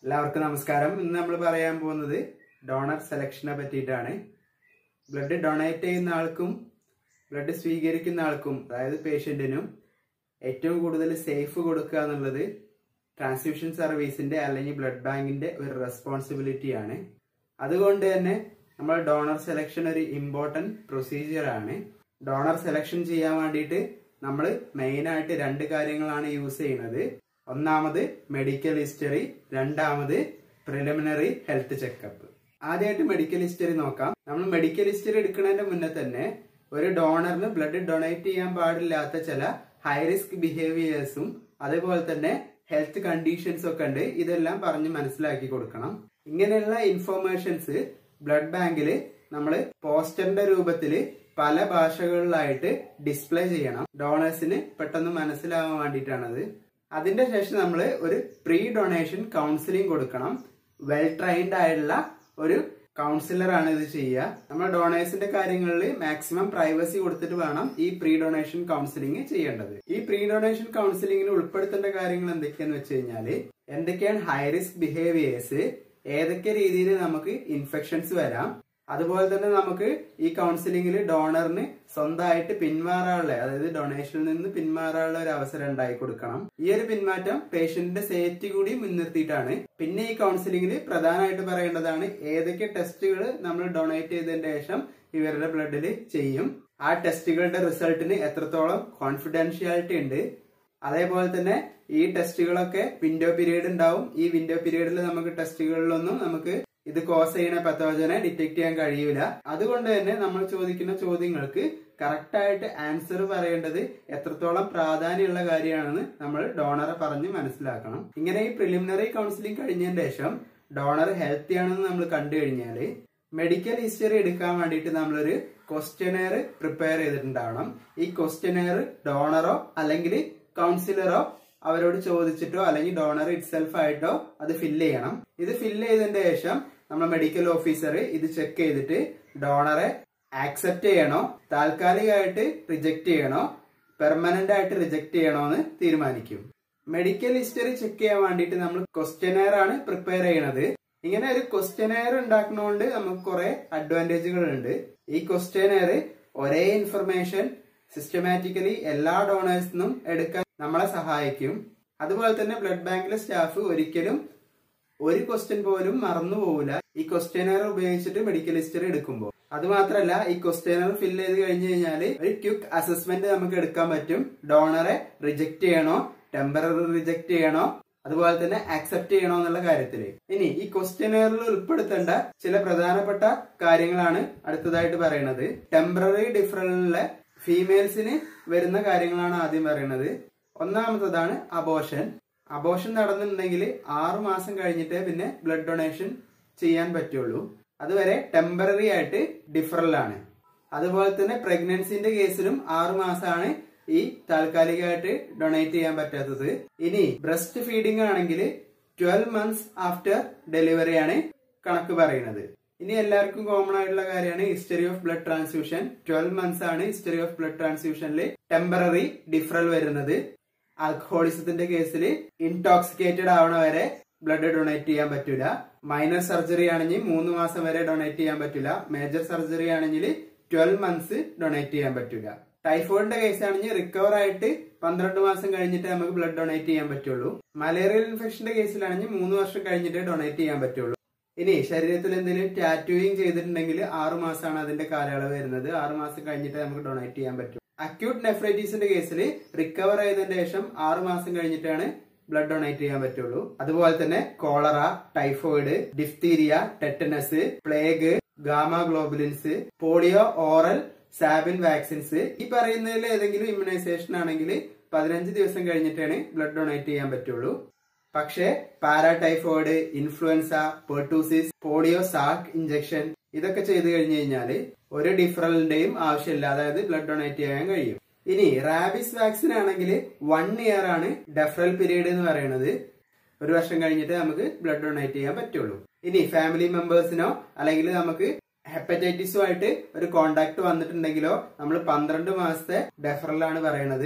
എല്ലാവർക്കും നമസ്കാരം ഇന്ന് നമ്മൾ പറയാൻ പോകുന്നത് ഡോണർ സെലക്ഷനെ പറ്റിയിട്ടാണ് ബ്ലഡ് ഡൊണേറ്റ് ചെയ്യുന്ന ആൾക്കും ബ്ലഡ് സ്വീകരിക്കുന്ന ആൾക്കും അതായത് പേഷ്യന്റിനും ഏറ്റവും കൂടുതൽ സേഫ് കൊടുക്കുക എന്നുള്ളത് ട്രാൻസ്ഫ്യൂഷൻ സർവീസിന്റെ അല്ലെങ്കിൽ ബ്ലഡ് ബാങ്കിന്റെ ഒരു റെസ്പോൺസിബിലിറ്റിയാണ് അതുകൊണ്ട് തന്നെ നമ്മൾ ഡോണർ സെലക്ഷൻ ഒരു ഇമ്പോർട്ടന്റ് പ്രൊസീജിയർ ആണ് ഡോണർ സെലക്ഷൻ ചെയ്യാൻ വേണ്ടിയിട്ട് നമ്മൾ മെയിൻ ആയിട്ട് രണ്ട് കാര്യങ്ങളാണ് യൂസ് ചെയ്യുന്നത് ഒന്നാമത് മെഡിക്കൽ ഹിസ്റ്ററി രണ്ടാമത് പ്രിലിമിനറി ഹെൽത്ത് ചെക്കപ്പ് ആദ്യമായിട്ട് മെഡിക്കൽ ഹിസ്റ്ററി നോക്കാം നമ്മൾ മെഡിക്കൽ ഹിസ്റ്ററി എടുക്കുന്നതിന്റെ മുന്നേ തന്നെ ഒരു ഡോണറിന് ബ്ലഡ് ഡൊണേറ്റ് ചെയ്യാൻ പാടില്ലാത്ത ചില ഹൈ റിസ്ക് ബിഹേവിയേഴ്സും അതേപോലെ തന്നെ ഹെൽത്ത് കണ്ടീഷൻസ് ഒക്കെ ഉണ്ട് ഇതെല്ലാം പറഞ്ഞ് മനസ്സിലാക്കി കൊടുക്കണം ഇങ്ങനെയുള്ള ഇൻഫോർമേഷൻസ് ബ്ലഡ് ബാങ്കിൽ നമ്മൾ പോസ്റ്ററിന്റെ രൂപത്തിൽ പല ഭാഷകളിലായിട്ട് ഡിസ്പ്ലേ ചെയ്യണം ഡോണേഴ്സിന് പെട്ടെന്ന് മനസ്സിലാവാൻ വേണ്ടിയിട്ടാണത് അതിന്റെ ശേഷം നമ്മൾ ഒരു പ്രീ ഡൊണേഷൻ കൗൺസിലിംഗ് കൊടുക്കണം വെൽ ട്രെയിൻഡ് ആയിട്ടുള്ള ഒരു കൗൺസിലർ ആണ് ഇത് ചെയ്യുക നമ്മൾ ഡൊണേഴ്സിന്റെ കാര്യങ്ങളിൽ മാക്സിമം പ്രൈവസി കൊടുത്തിട്ട് വേണം ഈ പ്രീ ഡൊണേഷൻ കൗൺസിലിംഗ് ചെയ്യേണ്ടത് ഈ പ്രീ ഡൊണേഷൻ കൗൺസിലിംഗിൽ ഉൾപ്പെടുത്തേണ്ട കാര്യങ്ങൾ എന്തൊക്കെയാന്ന് വെച്ച് കഴിഞ്ഞാല് എന്തൊക്കെയാണ് ഹൈ റിസ്ക് ബിഹേവിയേഴ്സ് ഏതൊക്കെ രീതിയിൽ നമുക്ക് ഇൻഫെക്ഷൻസ് വരാം അതുപോലെ തന്നെ നമുക്ക് ഈ കൗൺസിലിംഗിൽ ഡോണറിന് സ്വന്തമായിട്ട് പിന്മാറാനുള്ള അതായത് ഡൊണേഷനിൽ നിന്ന് പിന്മാറാനുള്ള ഒരു അവസരം ഉണ്ടായി കൊടുക്കണം ഈ ഒരു പിന്മാറ്റം പേഷ്യന്റിന്റെ സേഫ്റ്റി കൂടി മുൻനിർത്തിയിട്ടാണ് പിന്നെ ഈ കൗൺസിലിംഗിൽ പ്രധാനമായിട്ട് പറയേണ്ടതാണ് ഏതൊക്കെ ടെസ്റ്റുകൾ നമ്മൾ ഡൊണേറ്റ് ചെയ്തതിന് ശേഷം ഇവരുടെ ബ്ലഡിൽ ചെയ്യും ആ ടെസ്റ്റുകളുടെ റിസൾട്ടിന് എത്രത്തോളം കോൺഫിഡൻഷ്യാലിറ്റി ഉണ്ട് അതേപോലെ തന്നെ ഈ ടെസ്റ്റുകളൊക്കെ വിൻഡോ പീരീഡ് ഉണ്ടാവും ഈ വിൻഡോ പീരീഡിൽ നമുക്ക് ടെസ്റ്റുകളിലൊന്നും നമുക്ക് ഇത് കോസ് ചെയ്യുന്ന പത്തോജനെ ഡിറ്റക്ട് ചെയ്യാൻ കഴിയൂല അതുകൊണ്ട് തന്നെ നമ്മൾ ചോദിക്കുന്ന ചോദ്യങ്ങൾക്ക് കറക്റ്റ് ആയിട്ട് ആൻസർ പറയേണ്ടത് എത്രത്തോളം പ്രാധാന്യമുള്ള കാര്യമാണെന്ന് നമ്മൾ ഡോണറെ പറഞ്ഞ് മനസ്സിലാക്കണം ഇങ്ങനെ ഈ പ്രിലിമിനറി കൗൺസിലിംഗ് കഴിഞ്ഞതിന് ശേഷം ഡോണർ ഹെൽത്തി ആണെന്ന് നമ്മൾ കണ്ടു കഴിഞ്ഞാല് മെഡിക്കൽ ഹിസ്റ്ററി എടുക്കാൻ വേണ്ടിയിട്ട് നമ്മളൊരു ക്വസ്റ്റ്യനെയർ പ്രിപ്പയർ ചെയ്തിട്ടുണ്ടാവണം ഈ ക്വസ്റ്റ്യനെയർ ഡോണറോ അല്ലെങ്കിൽ കൗൺസിലറോ അവരോട് ചോദിച്ചിട്ടോ അല്ലെങ്കിൽ ഡോണർ ഇറ്റ്സെൽഫ് ആയിട്ടോ അത് ഫില്ല് ചെയ്യണം ഇത് ഫില്ല് ചെയ്തതിന്റെ ശേഷം നമ്മൾ മെഡിക്കൽ ഓഫീസർ ഇത് ചെക്ക് ചെയ്തിട്ട് ഡോണറെ ആക്സെപ്റ്റ് ചെയ്യണോ താൽക്കാലികമായിട്ട് റിജക്ട് ചെയ്യണോ പെർമനന്റ് ആയിട്ട് റിജക്ട് ചെയ്യണോ എന്ന് തീരുമാനിക്കും മെഡിക്കൽ ഹിസ്റ്ററി ചെക്ക് ചെയ്യാൻ വേണ്ടിയിട്ട് നമ്മൾ ക്വസ്റ്റ്യനെയർ ആണ് പ്രിപ്പയർ ചെയ്യണത് ഇങ്ങനെ ഒരു ക്വസ്റ്റ്യനെയർ ഉണ്ടാക്കുന്നതുകൊണ്ട് നമുക്ക് കുറെ അഡ്വാൻറ്റേജുകൾ ഉണ്ട് ഈ ക്വസ്റ്റ്യനെയർ ഒരേ ഇൻഫർമേഷൻ സിസ്റ്റമാറ്റിക്കലി എല്ലാ ഡോണേഴ്സിനും എടുക്കാൻ നമ്മളെ സഹായിക്കും അതുപോലെ തന്നെ ബ്ലഡ് ബാങ്കിലെ സ്റ്റാഫ് ഒരിക്കലും ഒരു ക്വസ്റ്റ്യൻ പോലും മറന്നു പോകില്ല ഈ ക്വസ്റ്റ്യനർ ഉപയോഗിച്ചിട്ട് മെഡിക്കൽ ഹിസ്റ്ററി എടുക്കുമ്പോൾ അത് മാത്രമല്ല ഈ ക്വസ്റ്റ്യനർ ഫില്ല് ചെയ്ത് കഴിഞ്ഞു കഴിഞ്ഞാൽ ഒരു ക്വിക്ക് അസസ്മെന്റ് നമുക്ക് എടുക്കാൻ പറ്റും ഡോണറെ റിജക്ട് ചെയ്യണോ ടെമ്പററി റിജക്ട് ചെയ്യണോ അതുപോലെ തന്നെ ആക്സെപ്റ്റ് ചെയ്യണോ എന്നുള്ള കാര്യത്തില് ഇനി ഈ ക്വസ്റ്റ്യനറിൽ ഉൾപ്പെടുത്തേണ്ട ചില പ്രധാനപ്പെട്ട കാര്യങ്ങളാണ് അടുത്തതായിട്ട് പറയുന്നത് ടെമ്പററി ഡിഫറലിലെ ഫീമെയിൽസിന് വരുന്ന കാര്യങ്ങളാണ് ആദ്യം പറയുന്നത് ഒന്നാമത്തതാണ് അബോഷൻ അബോഷൻ നടന്നിട്ടുണ്ടെങ്കിൽ ആറു മാസം കഴിഞ്ഞിട്ടേ പിന്നെ ബ്ലഡ് ഡൊണേഷൻ ചെയ്യാൻ പറ്റുള്ളൂ അതുവരെ ടെമ്പററി ആയിട്ട് ഡിഫറലാണ് അതുപോലെ തന്നെ പ്രഗ്നൻസിന്റെ കേസിലും ആറു മാസമാണ് ഈ താൽക്കാലികമായിട്ട് ഡൊണേറ്റ് ചെയ്യാൻ പറ്റാത്തത് ഇനി ബ്രസ്റ്റ് ഫീഡിംഗ് ആണെങ്കിൽ ട്വൽവ് മന്ത്സ് ആഫ്റ്റർ ഡെലിവറി ആണ് കണക്ക് പറയുന്നത് ഇനി എല്ലാവർക്കും കോമൺ ആയിട്ടുള്ള കാര്യമാണ് history of blood transfusion twelve months ആണ് ഹിസ്റ്ററി ഓഫ് ബ്ലഡ് ട്രാൻസ്ഫ്യൂഷനിൽ ടെമ്പററി ഡിഫറൽ വരുന്നത് ആൽക്കഹോളിസത്തിന്റെ കേസിൽ ഇൻടോക്സിക്കേറ്റഡ് ആവണ വരെ ബ്ലഡ് ഡൊണേറ്റ് ചെയ്യാൻ പറ്റൂല മൈനർ സർജറി ആണെങ്കിൽ മൂന്ന് മാസം വരെ ഡൊണേറ്റ് ചെയ്യാൻ പറ്റൂല മേജർ സർജറി ആണെങ്കിൽ ട്വൽവ് മന്ത്സ് ഡൊണേറ്റ് ചെയ്യാൻ പറ്റൂല ടൈഫോയിഡിന്റെ കേസ് ആണെങ്കിൽ റിക്കവർ ആയിട്ട് പന്ത്രണ്ട് മാസം കഴിഞ്ഞിട്ട് നമുക്ക് ബ്ലഡ് ഡൊണേറ്റ് ചെയ്യാൻ പറ്റുള്ളൂ മലേറിയൽ ഇൻഫെക്ഷന്റെ കേസിലാണെങ്കിൽ മൂന്ന് വർഷം കഴിഞ്ഞിട്ട് ഡൊണേറ്റ് ചെയ്യാൻ പറ്റുള്ളൂ ഇനി ശരീരത്തിൽ എന്തെങ്കിലും ടാറ്റൂയിങ് ചെയ്തിട്ടുണ്ടെങ്കിൽ ആറു മാസമാണ് അതിന്റെ കാലയളവ് വരുന്നത് ആറു മാസം കഴിഞ്ഞിട്ട് നമുക്ക് ഡൊണേറ്റ് ചെയ്യാൻ പറ്റും അക്യൂട്ട് നെഫ്രൈറ്റീസിന്റെ കേസിൽ റിക്കവർ ചെയ്തതിന് ശേഷം ആറു മാസം കഴിഞ്ഞിട്ടാണ് ബ്ലഡ് ഡൊണേറ്റ് ചെയ്യാൻ പറ്റുള്ളൂ അതുപോലെ തന്നെ cholera typhoid diphtheria tetanus plague gamma globulins polio oral Sabin vaccines ഈ പറയുന്നതിൽ ഏതെങ്കിലും ഇമ്മ്യൂണൈസേഷൻ ആണെങ്കിൽ പതിനഞ്ച് ദിവസം കഴിഞ്ഞിട്ടാണ് ബ്ലഡ് ഡൊണേറ്റ് ചെയ്യാൻ പറ്റുള്ളൂ പക്ഷേ paratyphoid influenza pertussis polio Salk injection ഇതൊക്കെ ചെയ്തു കഴിഞ്ഞു കഴിഞ്ഞാൽ ഒരു ഡിഫറലിന്റെയും ആവശ്യമില്ല അതായത് ബ്ലഡ് ഡൊണേറ്റ് ചെയ്യാൻ കഴിയും ഇനി റാബിസ് വാക്സിൻ ആണെങ്കിൽ വൺ ഇയർ ആണ് ഡെഫറൽ പീരീഡ് എന്ന് പറയുന്നത് ഒരു വർഷം കഴിഞ്ഞിട്ട് നമുക്ക് ബ്ലഡ് ഡൊണേറ്റ് ചെയ്യാൻ പറ്റുള്ളൂ ഇനി ഫാമിലി മെമ്പേഴ്സിനോ അല്ലെങ്കിൽ നമുക്ക് ഹെപ്പറ്റൈറ്റിസുമായിട്ട് ഒരു കോണ്ടാക്ട് വന്നിട്ടുണ്ടെങ്കിലോ നമ്മൾ പന്ത്രണ്ട് മാസത്തെ ഡെഫറലാണ് പറയുന്നത്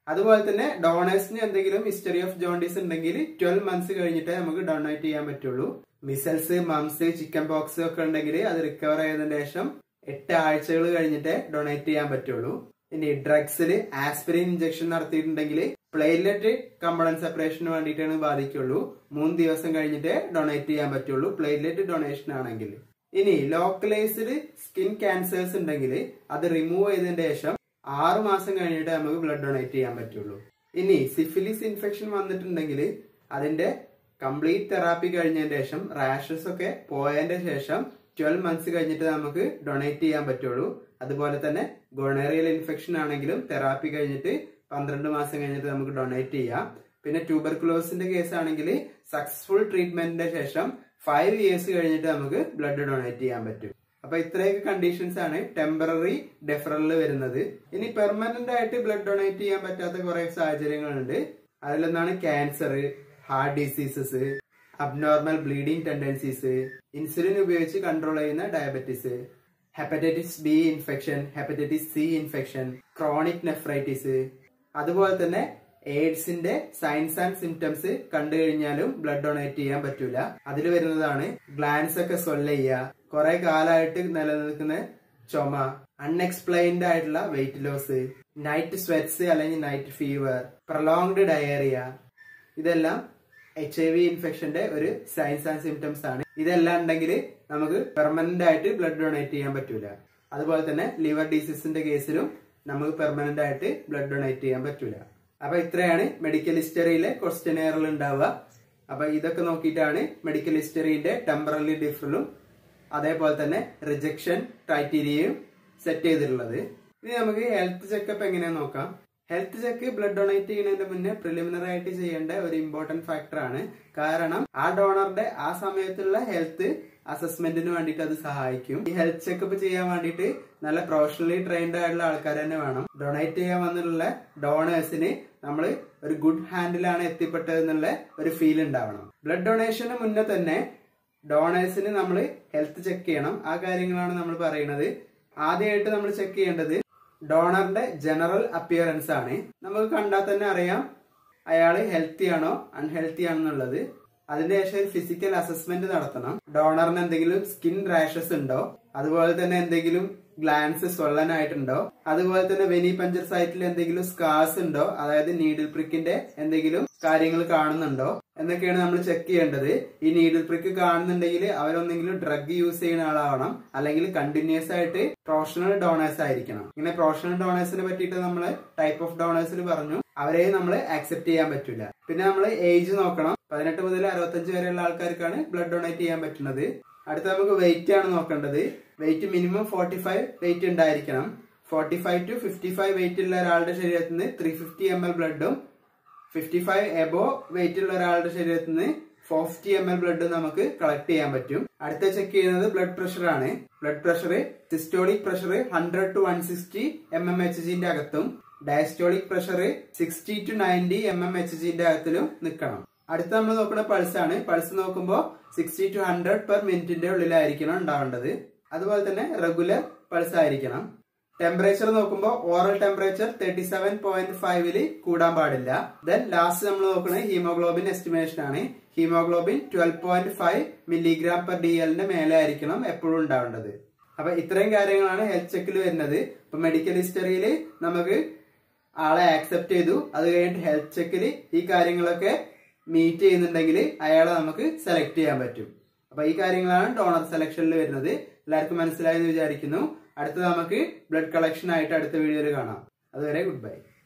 അതുപോലെ തന്നെ ഡോണേഴ്സിന് എന്തെങ്കിലും ഹിസ്റ്ററി ഓഫ് ജോണ്ടീസ് ഉണ്ടെങ്കിൽ ട്വൽവ് മന്ത്സ് കഴിഞ്ഞിട്ടേ നമുക്ക് ഡൊണേറ്റ് ചെയ്യാൻ പറ്റുള്ളൂ മിസൽസ് മംസ് ചിക്കൻ പോക്സ് ഒക്കെ ഉണ്ടെങ്കിൽ അത് റിക്കവർ ചെയ്തതിന് ശേഷം എട്ട് ആഴ്ചകൾ കഴിഞ്ഞിട്ടേ ഡൊണേറ്റ് ചെയ്യാൻ പറ്റുള്ളൂ ഇനി ഡ്രഗ്സിൽ ആസ്പിരിൻ ഇഞ്ചക്ഷൻ നടത്തിയിട്ടുണ്ടെങ്കിൽ പ്ലേറ്റ്ലെറ്റ് കമ്പണന്റ് സെപ്പറേഷന് വേണ്ടിയിട്ടാണ് ബാധിക്കുള്ളൂ മൂന്ന് ദിവസം കഴിഞ്ഞിട്ടേ ഡൊണേറ്റ് ചെയ്യാൻ പറ്റുള്ളൂ പ്ലേറ്റ്ലെറ്റ് ഡൊണേഷൻ ആണെങ്കിൽ ഇനി ലോക്കലൈസ്ഡ് സ്കിൻ ക്യാൻസേഴ്സ് ഉണ്ടെങ്കിൽ അത് റിമൂവ് ചെയ്തതിന് ശേഷം ആറ് മാസം കഴിഞ്ഞിട്ട് നമുക്ക് ബ്ലഡ് ഡൊണേറ്റ് ചെയ്യാൻ പറ്റുള്ളൂ ഇനി സിഫിലിസ് ഇൻഫെക്ഷൻ വന്നിട്ടുണ്ടെങ്കിൽ അതിന്റെ കംപ്ലീറ്റ് തെറാപ്പി കഴിഞ്ഞതിന് ശേഷം റാഷസ് ഒക്കെ പോയതിന്റെ ശേഷം ട്വൽവ് മന്ത്സ് കഴിഞ്ഞിട്ട് നമുക്ക് ഡൊണേറ്റ് ചെയ്യാൻ പറ്റുള്ളൂ അതുപോലെ തന്നെ ഗൊണേറിയൽ ഇൻഫെക്ഷൻ ആണെങ്കിലും തെറാപ്പി കഴിഞ്ഞിട്ട് പന്ത്രണ്ട് മാസം കഴിഞ്ഞിട്ട് നമുക്ക് ഡൊണേറ്റ് ചെയ്യാം പിന്നെ ട്യൂബർകുലോസിന്റെ കേസ് ആണെങ്കിൽ സക്സസ്ഫുൾ ട്രീറ്റ്മെന്റിന്റെ ശേഷം ഫൈവ് ഇയേഴ്സ് കഴിഞ്ഞിട്ട് നമുക്ക് ബ്ലഡ് ഡൊണേറ്റ് ചെയ്യാൻ പറ്റും അപ്പൊ ഇത്രയൊക്കെ കണ്ടീഷൻസ് ആണ് ടെമ്പററി ഡെഫറലിൽ വരുന്നത് ഇനി പെർമനന്റ് ആയിട്ട് ബ്ലഡ് ഡൊണേറ്റ് ചെയ്യാൻ പറ്റാത്ത കുറെ സാഹചര്യങ്ങളുണ്ട് അതിലൊന്നാണ് cancer heart diseases abnormal bleeding tendencies insulin ഉപയോഗിച്ച് കൺട്രോൾ ചെയ്യുന്ന diabetes hepatitis B infection hepatitis C infection chronic nephritis അതുപോലെ തന്നെ എയ്ഡ്സിന്റെ സൈൻസ് ആൻഡ് സിംറ്റംസ് കണ്ടു കഴിഞ്ഞാലും ബ്ലഡ് ഡൊണേറ്റ് ചെയ്യാൻ പറ്റൂല അതിൽ വരുന്നതാണ് ഗ്ലാൻസ് ഒക്കെ സ്വെല്ല് ചെയ്യുക കുറെ കാലമായിട്ട് നിലനിൽക്കുന്ന ചുമ അൺഎക്സ്പ്ലെയിൻഡ് ആയിട്ടുള്ള വെയിറ്റ് ലോസ് നൈറ്റ് സ്വെറ്റ്സ് അല്ലെങ്കിൽ നൈറ്റ് ഫീവർ പ്രൊലോങ്ഡ് ഡയറിയ ഇതെല്ലാം എച്ച് ഐ വി ഇൻഫെക്ഷന്റെ ഒരു സൈൻസ് ആൻഡ് സിംറ്റംസ് ആണ് ഇതെല്ലാം ഉണ്ടെങ്കിൽ നമുക്ക് പെർമനന്റ് ആയിട്ട് ബ്ലഡ് ഡൊണേറ്റ് ചെയ്യാൻ പറ്റൂല അതുപോലെ തന്നെ ലിവർ ഡിസീസിന്റെ കേസിലും നമുക്ക് പെർമനന്റ് ആയിട്ട് ബ്ലഡ് ഡൊണേറ്റ് ചെയ്യാൻ പറ്റൂല അപ്പൊ ഇത്രയാണ് മെഡിക്കൽ ഹിസ്റ്ററിയിലെ ക്വസ്റ്റ്യനെയറിൽ ഉണ്ടാവുക അപ്പൊ ഇതൊക്കെ നോക്കിയിട്ടാണ് മെഡിക്കൽ ഹിസ്റ്ററിന്റെ ടെമ്പറലി ഡിഫറലും അതേപോലെ തന്നെ റിജക്ഷൻ ക്രൈറ്റീരിയയും സെറ്റ് ചെയ്തിട്ടുള്ളത് ഇനി നമുക്ക് ഹെൽത്ത് ചെക്കപ്പ് എങ്ങനെയാ നോക്കാം ഹെൽത്ത് ചെക്ക് ബ്ലഡ് ഡൊണേറ്റ് ചെയ്യുന്നതിന് മുന്നേ പ്രിലിമിനറി ആയിട്ട് ചെയ്യേണ്ട ഒരു ഇമ്പോർട്ടന്റ് ഫാക്ടർ ആണ് കാരണം ആ ഡോണറുടെ ആ സമയത്തുള്ള ഹെൽത്ത് അസസ്മെന്റിന് വേണ്ടിയിട്ട് അത് സഹായിക്കും ഈ ഹെൽത്ത് ചെക്കപ്പ് ചെയ്യാൻ വേണ്ടിയിട്ട് നല്ല പ്രൊഫഷണലി ട്രെയിൻഡ് ആയിട്ടുള്ള ആൾക്കാർ തന്നെ വേണം ഡൊണേറ്റ് ചെയ്യാൻ വന്നിട്ടുള്ള ഡോണേഴ്സിന് നമ്മൾ ഒരു ഗുഡ് ഹാൻഡിലാണ് എത്തിപ്പെട്ടത് എന്നുള്ള ഒരു ഫീൽ ഉണ്ടാവണം ബ്ലഡ് ഡൊണേഷന് മുന്നേ തന്നെ ഡോണേഴ്സിന് നമ്മൾ ഹെൽത്ത് ചെക്ക് ചെയ്യണം ആ കാര്യങ്ങളാണ് നമ്മൾ പറയുന്നത് ആദ്യമായിട്ട് നമ്മൾ ചെക്ക് ചെയ്യേണ്ടത് ഡോണറിന്റെ ജനറൽ അപ്പിയറൻസ് ആണ് നമുക്ക് കണ്ടാൽ തന്നെ അറിയാം അയാള് ഹെൽത്തി ആണോ അൺഹെൽത്തി ആണെന്നുള്ളത് അതിന്റെ ശേഷം ഫിസിക്കൽ അസസ്മെന്റ് നടത്തണം ഡോണറിന് എന്തെങ്കിലും സ്കിൻ റാഷസ് ഉണ്ടോ അതുപോലെ തന്നെ എന്തെങ്കിലും ഗ്ലാൻസ് സ്വള്ളനായിട്ടുണ്ടോ അതുപോലെ തന്നെ വെനി പഞ്ചർ സൈറ്റിൽ എന്തെങ്കിലും സ്കാർസ് ഉണ്ടോ അതായത് നീഡിൽ പ്രിക്കിന്റെ എന്തെങ്കിലും കാര്യങ്ങൾ കാണുന്നുണ്ടോ എന്നൊക്കെയാണ് നമ്മൾ ചെക്ക് ചെയ്യേണ്ടത് ഈ നീഡിൽ പ്രിക്ക് കാണുന്നുണ്ടെങ്കിൽ അവരൊന്നെങ്കിലും ഡ്രഗ് യൂസ് ചെയ്യുന്ന ആളാവണം അല്ലെങ്കിൽ കണ്ടിന്യൂസ് ആയിട്ട് പ്രൊഫഷണൽ ഡോണേഴ്സ് ആയിരിക്കണം ഇങ്ങനെ പ്രൊഫഷണൽ ഡോണേഴ്സിനെ പറ്റിയിട്ട് നമ്മൾ ടൈപ്പ് ഓഫ് ഡോണേഴ്സിൽ പറഞ്ഞു അവരെ നമ്മൾ ആക്സെപ്റ്റ് ചെയ്യാൻ പറ്റില്ല പിന്നെ നമ്മൾ ഏജ് നോക്കണം പതിനെട്ട് മുതൽ അറുപത്തഞ്ച് വരെയുള്ള ആൾക്കാർക്കാണ് ബ്ലഡ് ഡൊണേറ്റ് ചെയ്യാൻ പറ്റുന്നത് അടുത്ത നമുക്ക് വെയിറ്റ് ആണ് നോക്കേണ്ടത് weight minimum forty five weight ഉണ്ടായിരിക്കണം forty five to fifty five weight ഉള്ള ഒരാളുടെ ശരീരത്തിൽ നിന്ന് ത്രീ ഫിഫ്റ്റി എം എൽ ബ്ലഡും ഫിഫ്റ്റി ഫൈവ് എബോ വെയിറ്റ് ഉള്ള ഒരാളുടെ ശരീരത്തിൽ നിന്ന് four fifty M L blood നമുക്ക് കളക്ട് ചെയ്യാൻ പറ്റും അടുത്ത ചെക്ക് ചെയ്യുന്നത് ബ്ലഡ് പ്രഷർ ആണ് blood pressure systolic pressure hundred to one sixty M M H ജിന്റെ അകത്തും diastolic pressure sixty to ninety M M H ജിന്റെ അകത്തിലും നിൽക്കണം അടുത്ത നമ്മൾ നോക്കുന്ന പൾസ് ആണ് പൾസ് നോക്കുമ്പോൾ സിക്സ്റ്റി ടു ഹൺഡ്രഡ് പെർ മിനിറ്റിന്റെ ഉള്ളിലായിരിക്കണം ഉണ്ടാവേണ്ടത് അതുപോലെ തന്നെ റെഗുലർ പൾസ് ആയിരിക്കണം ടെമ്പറേച്ചർ നോക്കുമ്പോൾ oral temperature thirty seven point ഫൈവില് കൂടാൻ പാടില്ല ദെൻ ലാസ്റ്റ് നമ്മൾ നോക്കുന്നത് ഹീമോഗ്ലോബിൻ എസ്റ്റിമേഷൻ ആണ് haemoglobin twelve point five milligram per D എല്ലിന്റെ മേലെ ആയിരിക്കണം എപ്പോഴും ഉണ്ടാവേണ്ടത് അപ്പൊ ഇത്രയും കാര്യങ്ങളാണ് ഹെൽത്ത് ചെക്കിൽ വരുന്നത് ഇപ്പൊ മെഡിക്കൽ ഹിസ്റ്ററിയിൽ നമുക്ക് ആളെ ആക്സെപ്റ്റ് ചെയ്തു അത് കഴിഞ്ഞിട്ട് ഹെൽത്ത് ചെക്കിൽ ഈ കാര്യങ്ങളൊക്കെ മീറ്റ് ചെയ്യുന്നുണ്ടെങ്കിൽ അയാളെ നമുക്ക് സെലക്ട് ചെയ്യാൻ പറ്റും അപ്പൊ ഈ കാര്യങ്ങളാണ് ഡോണർ സെലക്ഷനിൽ വരുന്നത് എല്ലാവർക്കും മനസ്സിലായെന്ന് വിചാരിക്കുന്നു അടുത്ത നമുക്ക് ബ്ലഡ് കളക്ഷൻ ആയിട്ട് അടുത്ത വീഡിയോയിൽ കാണാം അതുവരെ ഗുഡ് ബൈ